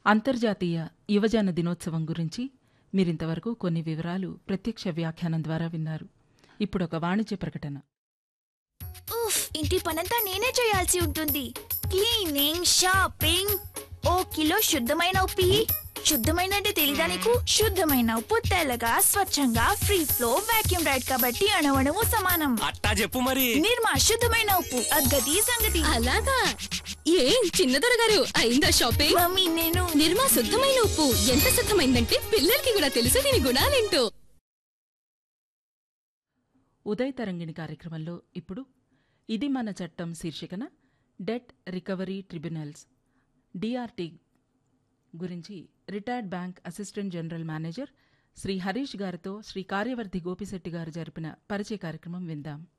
అంతర్జాతీయ యువజన దినోత్సవం గురించి మీరింతవరకు కొన్ని వివరాలు ప్రత్యక్ష వ్యాఖ్యానం ద్వారా విన్నారు ఇప్పుడు ఒక వాణిజ్య ప్రకటన ఉఫ్ ఇంటి పనంతా నేనే చేయాల్సి ఉంటుంది క్లీనింగ్ షాపింగ్ ఓ కిలో శుద్ధమైన ఉప్పి శుద్ధమైన అంటే తెలీదా నీకు శుద్ధమైన ఉప్పు తెల్లగా స్వచ్ఛంగా ఫ్రీ ఫ్లో వాక్యూమ్ రైడ్ కాబట్టి అణవణము సమానం అట్టా చెప్పు మరి నిర్మా శుద్ధమైన ఉప్పు అద్గతి సంగతి అలాగా ఏం చిన్నదొర గారు అయిందా షాపింగ్ మమ్మీ నేను నిర్మా శుద్ధమైన ఉప్పు ఎంత శుద్ధమైందంటే పిల్లలకి కూడా తెలుసు దీని గుణాలేంటో ఉదయ్ తరంగిణి కార్యక్రమంలో ఇప్పుడు ఇది మన చట్టం శీర్షికన డెట్ రికవరీ ట్రిబ్యునల్స్ డిఆర్టీ గురించి retired bank assistant general manager Shri Harish గారితో శ్రీ కార్యవర్ధి గోపిశెట్టి గారు జరిపిన పరిచయ కార్యక్రమం విందాం